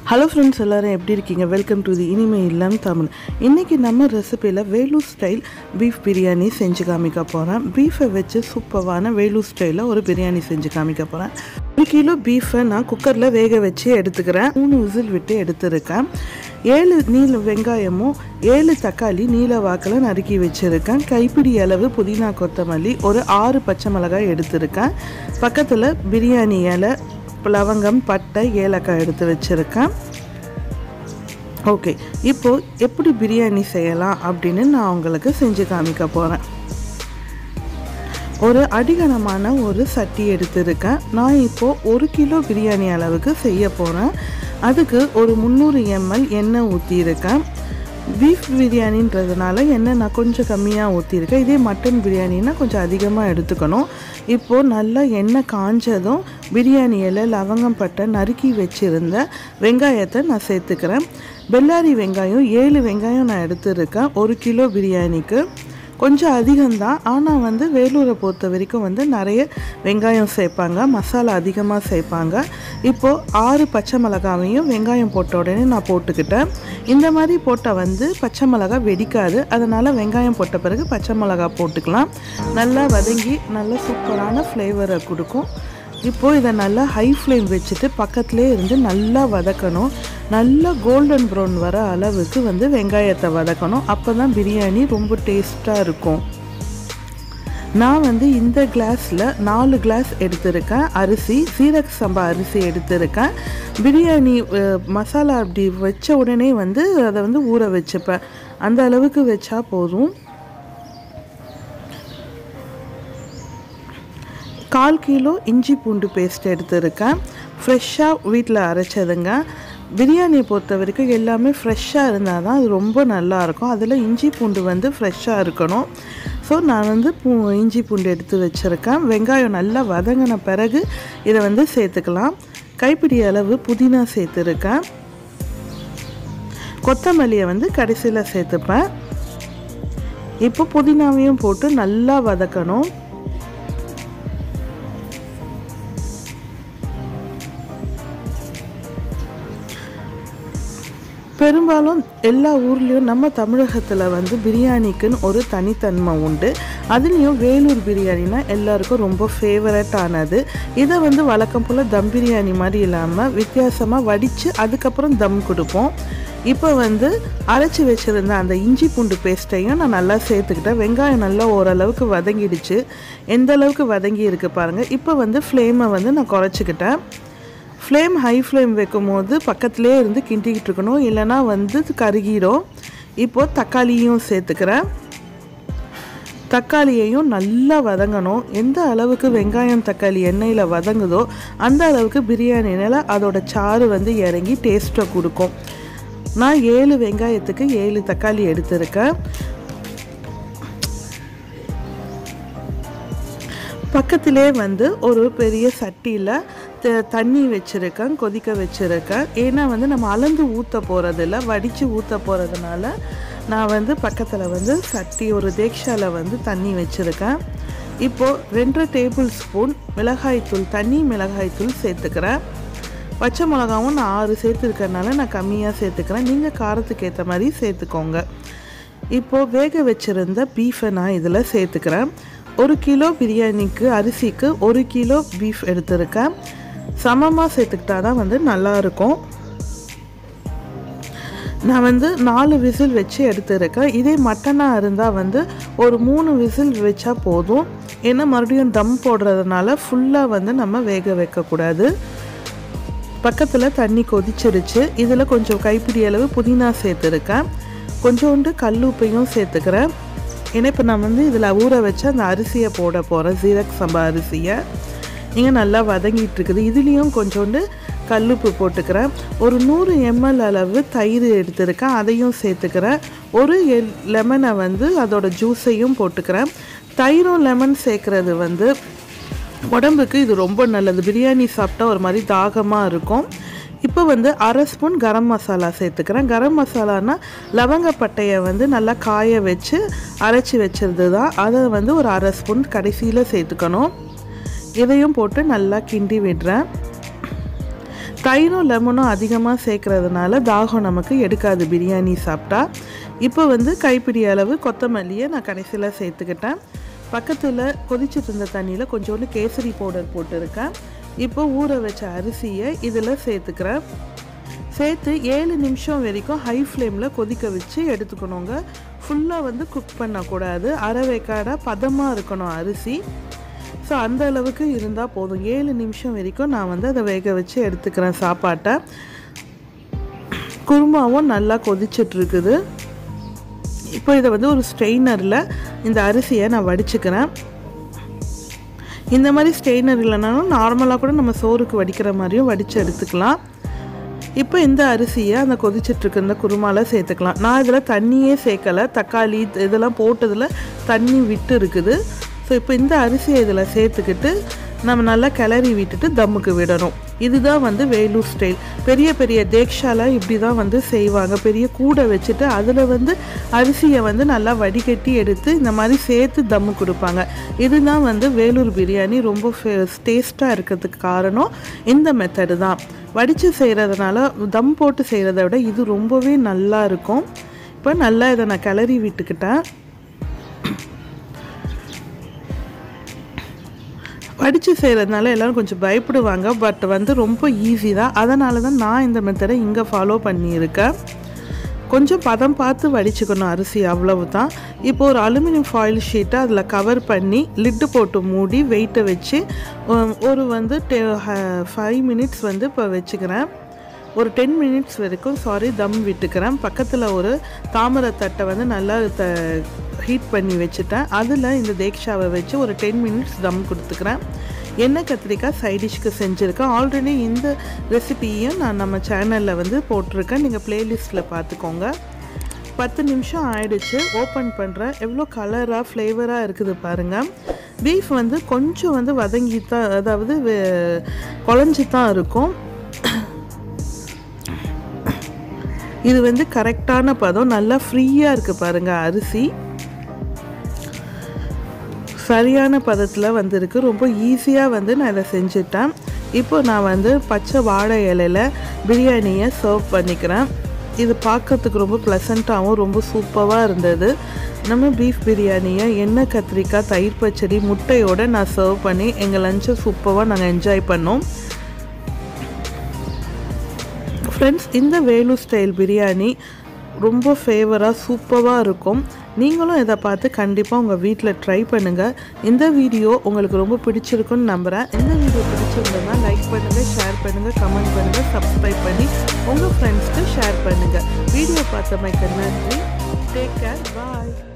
hello friends எல்லோரும் எப்படி இருக்கீங்க வெல்கம் டு தி இனிமை இல்லம் தமிழ் இன்றைக்கி நம்ம ரெசிப்பியில் வேலூர் ஸ்டைல் பீஃப் பிரியாணி செஞ்சு காமிக்க போகிறேன் பீஃபை வச்சு சூப்பரான வேலூர் ஸ்டைலில் ஒரு பிரியாணி செஞ்சு காமிக்க போகிறேன் ஒரு கிலோ பீஃபை நான் குக்கரில் வேக வச்சு எடுத்துக்கிறேன் மூணு விசில் விட்டு எடுத்திருக்கேன் ஏழு நீல வெங்காயமும் ஏழு தக்காளி நீல வாக்கில் நறுக்கி வச்சுருக்கேன் கைப்பிடி அளவு புதினா கொத்தமல்லி ஒரு ஆறு பச்சை மிளகாய் எடுத்திருக்கேன் பக்கத்தில் பிரியாணி இலை லவங்கம் பட்டை ஏலக்காய் எடுத்து வச்சுருக்கேன் ஓகே இப்போது எப்படி பிரியாணி செய்யலாம் அப்படின்னு நான் உங்களுக்கு செஞ்சு காமிக்க போகிறேன் ஒரு அடிகனமான ஒரு சட்டி எடுத்திருக்கேன் நான் இப்போது ஒரு கிலோ பிரியாணி அளவுக்கு செய்ய போகிறேன் அதுக்கு ஒரு முந்நூறு எம்எல் எண்ணெய் ஊற்றியிருக்கேன் பீஃப் பிரியாணின்றதுனால எண்ணெய் நான் கொஞ்சம் கம்மியாக ஊற்றிருக்கேன் இதே மட்டன் பிரியாணினா கொஞ்சம் அதிகமாக எடுத்துக்கணும் இப்போது நல்லா எண்ணெய் காஞ்சதும் பிரியாணி இலை லவங்கம் பட்டை நறுக்கி வச்சுருந்த வெங்காயத்தை நான் சேர்த்துக்கிறேன் பெல்லாரி வெங்காயம் ஏழு வெங்காயம் நான் எடுத்துருக்கேன் ஒரு கிலோ பிரியாணிக்கு கொஞ்சம் அதிகம்தான் ஆனால் வந்து வேலூரை பொறுத்த வரைக்கும் வந்து நிறைய வெங்காயம் சேர்ப்பாங்க மசாலா அதிகமாக சேர்ப்பாங்க இப்போது ஆறு பச்சை மிளகாவையும் வெங்காயம் போட்ட உடனே நான் போட்டுக்கிட்டேன் இந்த மாதிரி போட்டால் வந்து பச்சை மிளகா வெடிக்காது அதனால் வெங்காயம் போட்ட பிறகு பச்சை மிளகா போட்டுக்கலாம் நல்லா வதங்கி நல்ல சூப்பரான ஃப்ளேவரை கொடுக்கும் இப்போது இதை நல்லா ஹை ஃப்ளேம் வச்சுட்டு பக்கத்துலேயே இருந்து நல்லா வதக்கணும் நல்லா கோல்டன் ப்ரௌன் வர அளவுக்கு வந்து வெங்காயத்தை வதக்கணும் அப்போ தான் பிரியாணி ரொம்ப டேஸ்ட்டாக இருக்கும் நான் வந்து இந்த கிளாஸில் நாலு கிளாஸ் எடுத்திருக்கேன் அரிசி சீரக சம்பா அரிசி எடுத்திருக்கேன் பிரியாணி மசாலா அப்படி வச்ச உடனே வந்து அதை வந்து ஊற வச்சுப்பேன் அந்த அளவுக்கு வச்சா போதும் கால் கிலோ இஞ்சி பூண்டு பேஸ்ட் எடுத்திருக்கேன் ஃப்ரெஷ்ஷாக வீட்டில் அரைச்சதுங்க பிரியாணியை பொறுத்த வரைக்கும் எல்லாமே ஃப்ரெஷ்ஷாக இருந்தால் தான் அது ரொம்ப நல்லாயிருக்கும் அதில் இஞ்சி பூண்டு வந்து ஃப்ரெஷ்ஷாக இருக்கணும் ஸோ நான் வந்து பூ இஞ்சி பூண்டு எடுத்து வச்சுருக்கேன் வெங்காயம் நல்லா வதங்கின பிறகு இதை வந்து சேர்த்துக்கலாம் கைப்பிடி அளவு புதினா சேர்த்துருக்கேன் கொத்தமல்லியை வந்து கடைசியில் சேர்த்துப்பேன் இப்போ புதினாவையும் போட்டு நல்லா வதக்கணும் பெரும்பாலும் எல்லா ஊர்லேயும் நம்ம தமிழகத்தில் வந்து பிரியாணிக்குன்னு ஒரு தனித்தன்மை உண்டு அதுலேயும் வேலூர் பிரியாணினா எல்லாருக்கும் ரொம்ப ஃபேவரட்டானது இதை வந்து வழக்கம் போல் தம் பிரியாணி மாதிரி இல்லாமல் வித்தியாசமாக வடித்து அதுக்கப்புறம் தம் கொடுப்போம் இப்போ வந்து அரைச்சி வச்சுருந்த அந்த இஞ்சி பூண்டு பேஸ்ட்டையும் நான் நல்லா சேர்த்துக்கிட்டேன் வெங்காயம் நல்லா ஓரளவுக்கு வதங்கிடுச்சு எந்த அளவுக்கு வதங்கி இருக்கு பாருங்கள் இப்போ வந்து ஃப்ளேமை வந்து நான் குறைச்சிக்கிட்டேன் ஃப்ளேம் ஹை ஃப்ளேம் வைக்கும் போது பக்கத்துலேயே இருந்து கிண்டிக்கிட்டு இருக்கணும் இல்லைனா வந்து கருகிடும் இப்போது தக்காளியும் சேர்த்துக்கிறேன் தக்காளியையும் நல்லா வதங்கணும் எந்த அளவுக்கு வெங்காயம் தக்காளி எண்ணெயில் வதங்குதோ அந்த அளவுக்கு பிரியாணியில் அதோட சாறு வந்து இறங்கி டேஸ்ட்டை கொடுக்கும் நான் ஏழு வெங்காயத்துக்கு ஏழு தக்காளி எடுத்திருக்கேன் பக்கத்திலே வந்து ஒரு பெரிய சட்டியில் தண்ணி வச்சுருக்கேன் கொதிக்க வச்சுருக்கேன் ஏன்னா வந்து நம்ம அளந்து ஊற்ற போகிறதில்ல வடித்து ஊற்ற போகிறதுனால நான் வந்து பக்கத்தில் வந்து சட்டி ஒரு தேக்ஷாவில் வந்து தண்ணி வச்சுருக்கேன் இப்போது ரெண்டரை டேபிள் ஸ்பூன் மிளகாய்த்தூள் தண்ணி மிளகாய்த்தூள் சேர்த்துக்கிறேன் பச்சை மிளகாவும் நான் ஆறு சேர்த்துருக்கறனால நான் கம்மியாக சேர்த்துக்கிறேன் நீங்கள் காரத்துக்கு ஏற்ற மாதிரி சேர்த்துக்கோங்க இப்போது வேக வச்சுருந்த பீஃபை நான் இதில் சேர்த்துக்கிறேன் ஒரு கிலோ பிரியாணிக்கு அரிசிக்கு ஒரு கிலோ பீஃப் எடுத்திருக்கேன் சமமாக சேர்த்துக்கிட்டா தான் வந்து நல்லாயிருக்கும் நான் வந்து நாலு விசில் வச்சு எடுத்துருக்கேன் இதே மட்டனாக இருந்தால் வந்து ஒரு மூணு விசில் வச்சா போதும் ஏன்னா மறுபடியும் தம் போடுறதுனால ஃபுல்லாக வந்து நம்ம வேக வைக்கக்கூடாது பக்கத்தில் தண்ணி கொதிச்சிருச்சு இதில் கொஞ்சம் கைப்பிடி அளவு புதினா சேர்த்துருக்கேன் கொஞ்சோண்டு கல்லுப்பையும் சேர்த்துக்கிறேன் ஏன்னா இப்போ நான் வந்து இதில் ஊற வச்சு அந்த அரிசியை போட போகிறேன் ஜீரக் சம்பா அரிசியை இங்கே நல்லா வதங்கிட்டு இருக்குது இதுலேயும் கொஞ்சோண்டு கல்லுப்பு போட்டுக்கிறேன் ஒரு நூறு எம்எல் அளவு தயிர் எடுத்துருக்கேன் அதையும் சேர்த்துக்கிறேன் ஒரு லெமனை வந்து அதோட ஜூஸையும் போட்டுக்கிறேன் தயிரும் லெமன் சேர்க்குறது வந்து உடம்புக்கு இது ரொம்ப நல்லது பிரியாணி சாப்பிட்டா ஒரு மாதிரி தாகமாக இருக்கும் இப்போ வந்து அரை ஸ்பூன் கரம் மசாலா சேர்த்துக்கிறேன் கரம் மசாலானா லவங்கப்பட்டையை வந்து நல்லா காய வச்சு அரைச்சி வச்சிருது தான் அதை வந்து ஒரு அரை ஸ்பூன் கடைசியில் சேர்த்துக்கணும் இதையும் போட்டு நல்லா கிண்டி விடுறேன் தயிரும் லெமனும் அதிகமாக சேர்க்கறதுனால தாகம் நமக்கு எடுக்காது பிரியாணி சாப்பிட்டா இப்போ வந்து கைப்பிடி அளவு கொத்தமல்லியை நான் கடைசியில் சேர்த்துக்கிட்டேன் பக்கத்தில் கொதிச்சுட்டு இருந்த தண்ணியில் கொஞ்சோண்டு கேசரி பவுடர் போட்டிருக்கேன் இப்போ ஊற வச்ச அரிசியை இதில் சேர்த்துக்கிறேன் சேர்த்து ஏழு நிமிஷம் வரைக்கும் ஹை ஃப்ளேமில் கொதிக்க வச்சு எடுத்துக்கணுங்க ஃபுல்லாக வந்து குக் பண்ணக்கூடாது அரை வேக்காடாக பதமாக இருக்கணும் அரிசி ஸோ அந்த அளவுக்கு இருந்தால் போதும் ஏழு நிமிஷம் வரைக்கும் நான் வந்து அதை வேக வச்சு எடுத்துக்கிறேன் சாப்பாட்டை குருமாவும் நல்லா கொதிச்சிட்ருக்குது இப்போ இதை வந்து ஒரு ஸ்ட்ரெயினரில் இந்த அரிசியை நான் வடிச்சுக்கிறேன் இந்த மாதிரி ஸ்ட்ரெயினர் இல்லைனாலும் நார்மலாக கூட நம்ம சோறுக்கு வடிக்கிற மாதிரியும் வடித்து எடுத்துக்கலாம் இப்போ இந்த அரிசியை அந்த கொதிச்சிட்ருக்க இந்த குருமாவில் சேர்த்துக்கலாம் நான் இதில் தண்ணியே சேர்க்கலை தக்காளி இதெல்லாம் போட்டதில் தண்ணி விட்டு இருக்குது ஸோ இப்போ இந்த அரிசியை இதில் சேர்த்துக்கிட்டு நம்ம நல்லா கிளறி விட்டுட்டு தம்முக்கு விடணும் இதுதான் வந்து வேலூர் ஸ்டைல் பெரிய பெரிய தேக்ஷால இப்படி தான் வந்து செய்வாங்க பெரிய கூடை வச்சுட்டு அதில் வந்து அரிசியை வந்து நல்லா வடிகட்டி எடுத்து இந்த மாதிரி சேர்த்து தம்மு கொடுப்பாங்க இதுதான் வந்து வேலூர் பிரியாணி ரொம்ப டேஸ்ட்டாக இருக்கிறதுக்கு காரணம் இந்த மெத்தடு தான் வடித்து செய்கிறதுனால தம் போட்டு செய்கிறத விட இது ரொம்பவே நல்லா இருக்கும் இப்போ நல்லா இதை நான் கிளறி விட்டுக்கிட்டேன் படித்து செய்கிறதுனால எல்லோரும் கொஞ்சம் பயப்படுவாங்க பட் வந்து ரொம்ப ஈஸி தான் அதனால தான் நான் இந்த மெத்தடை இங்கே ஃபாலோ பண்ணியிருக்கேன் கொஞ்சம் பதம் பார்த்து வடிச்சுக்கணும் அரிசி அவ்வளவு தான் இப்போ ஒரு அலுமினியம் ஃபாயில் ஷீட்டை அதில் கவர் பண்ணி லிட்டு போட்டு மூடி வெயிட்டை வச்சு ஒரு வந்து டெ ஃபைவ் மினிட்ஸ் வந்து இப்போ வச்சுக்கிறேன் ஒரு டென் மினிட்ஸ் வரைக்கும் சாரி தம் விட்டுக்கிறேன் பக்கத்தில் ஒரு தாமரை தட்டை வந்து நல்லா த ஹீட் பண்ணி வச்சுட்டேன் அதில் இந்த தேக்ஷாவை வச்சு ஒரு டென் மினிட்ஸ் தம் கொடுத்துக்கிறேன் எண்ணெய் கத்திரிக்காய் சைடிஷ்க்கு செஞ்சுருக்கேன் ஆல்ரெடி இந்த ரெசிபியும் நான் நம்ம சேனலில் வந்து போட்டிருக்கேன் நீங்கள் ப்ளேலிஸ்ட்டில் பார்த்துக்கோங்க பத்து நிமிஷம் ஆயிடுச்சு ஓப்பன் பண்ணுறேன் எவ்வளோ கலராக ஃப்ளேவராக இருக்குது பாருங்கள் பீஃப் வந்து கொஞ்சம் வந்து வதங்கி தான் அதாவது குழஞ்சி தான் இருக்கும் இது வந்து கரெக்டான பதம் நல்லா ஃப்ரீயாக இருக்குது பாருங்கள் அரிசி சரியான பதத்தில் வந்திருக்கு ரொம்ப ஈஸியாக வந்து நான் இதை செஞ்சுட்டேன் இப்போ நான் வந்து பச்சை வாழை இலையில் பிரியாணியை சர்வ் பண்ணிக்கிறேன் இது பார்க்கறதுக்கு ரொம்ப ப்ளசண்ட்டாகவும் ரொம்ப சூப்பராக இருந்தது நம்ம பீஃப் பிரியாணியை எண்ணெய் கத்திரிக்காய் தயிர் பச்சடி முட்டையோடு நான் சர்வ் பண்ணி எங்கள் லஞ்சை சூப்பராக நாங்கள் என்ஜாய் பண்ணோம் ஃப்ரெண்ட்ஸ் இந்த வேலூர் ஸ்டைல் பிரியாணி ரொம்ப ஃபேவராக சூப்பராக இருக்கும் நீங்களும் இதை பார்த்து கண்டிப்பாக உங்கள் வீட்டில் ட்ரை பண்ணுங்கள் இந்த வீடியோ உங்களுக்கு ரொம்ப பிடிச்சிருக்குன்னு நம்புகிறேன் இந்த வீடியோ பிடிச்சிருந்ததுன்னா லைக் பண்ணுங்கள் ஷேர் பண்ணுங்கள் கமெண்ட் பண்ணுங்கள் சப்ஸ்கிரைப் பண்ணி உங்கள் ஃப்ரெண்ட்ஸ்க்கு ஷேர் பண்ணுங்கள் வீடியோ பார்த்தமைக்கு நன்றி டேக் கேர் பாய்